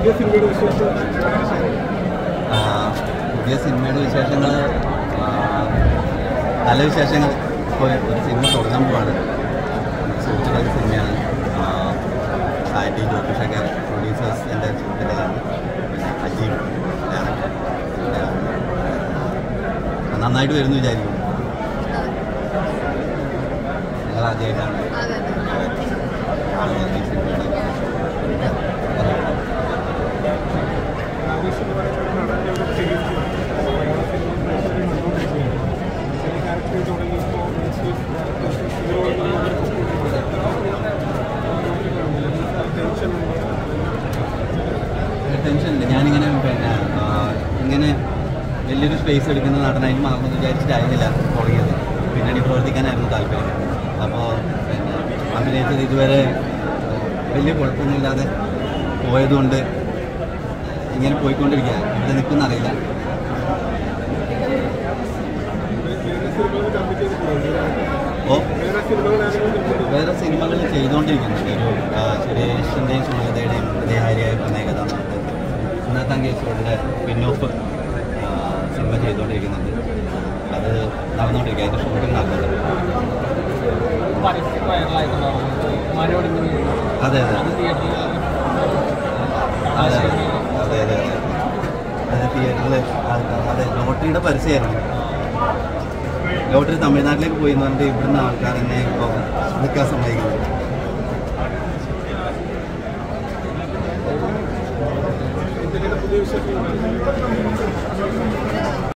പുതിയ സിനിമയുടെ വിശേഷം ആ, പുതിയ സിനിമയുടെ വിശേഷങ്ങൾ നല്ല വിശേഷങ്ങൾ ഇപ്പോൾ ഒരു സിനിമ തുടങ്ങാൻ പോവാണ് സുഹൃത്തുക്കളുടെ സിനിമയാണ് സാറ്റി ജ്യോതിഷൊക്കെ പ്രൊഡ്യൂസേഴ്സ് എൻ്റെ സുഹൃത്തുക്കളാണ് പിന്നെ അജീബ് ഡയറക്ടർ നന്നായിട്ട് വരുന്നു വിചാരിക്കുന്നു നിങ്ങൾ ആദ്യമായിട്ടാണ് കാണുന്നത് ഈ സിനിമയുടെ ആവേശം എന്ന് പറയുന്ന നടൻ്റെ ഒരു ചേഞ്ച് ചില ക്യാരക്ടർ തുടങ്ങിയപ്പോൾ ടെൻഷൻ ടെൻഷൻ ഇല്ല ഞാനിങ്ങനെ പിന്നെ ആ, ഇങ്ങനെ വലിയൊരു സ്പേസ് എടുക്കുന്ന നടനായിട്ട് മാറുമെന്ന് വിചാരിച്ചിട്ടായിരുന്നില്ല തുടങ്ങിയത് പിന്നണി പ്രവർത്തിക്കാനായിരുന്നു താല്പര്യം അപ്പോൾ പിന്നെ അഭിനയിച്ചത് ഇതുവരെ വലിയ കുഴപ്പമൊന്നുമില്ലാതെ പോയതുകൊണ്ട് ഇങ്ങനെ പോയിക്കൊണ്ടിരിക്കുക ഇവിടെ നിൽക്കുന്ന അറിയില്ല വേറെ സിനിമകൾ കമ്മിറ്റ് ചെയ്തിട്ടുണ്ടോ ഓ വേറെ സിനിമകൾ ആരെങ്കിലും കമ്മിറ്റ് വേറെ സിനിമകൾ ചെയ്തുകൊണ്ടിരിക്കുന്നുണ്ട് ഒരു ആ, സുരേഷിൻ്റെയും സുമലതയുടെയും ഹൃദയഹാരിയായ പ്രണയ കഥാപാത്രം ഇന്നത്തെ കേസുകളുടെ പിന്നോഫ് സിനിമ ചെയ്തുകൊണ്ടിരിക്കുന്നുണ്ട് അത് നടന്നുകൊണ്ടിരിക്കുക അതിൻ്റെ ഷൂട്ടിംഗ് നടക്കുന്നുണ്ട് പരസ്യം വൈറലായിട്ടുണ്ടാവും മരോടിഞ്ഞ് വീഴും അതെ അതെ അത് തിയേറ്ററിൽ അതെ അതെ അതെ അതെ അത് തിയേറ്ററിൽ അതെ ലോട്ടറിയുടെ പരസ്യമായിരുന്നു ലോട്ടറി തമിഴ്നാട്ടിലേക്ക് പോയി എന്ന് പറഞ്ഞിട്ട് ഇവിടുന്ന് ആൾക്കാർ എന്നെ ഇപ്പോൾ നിൽക്കാൻ സമ്മതിക്കുന്നത് എന്തെങ്കിലും പുതിയ വിശേഷങ്ങൾ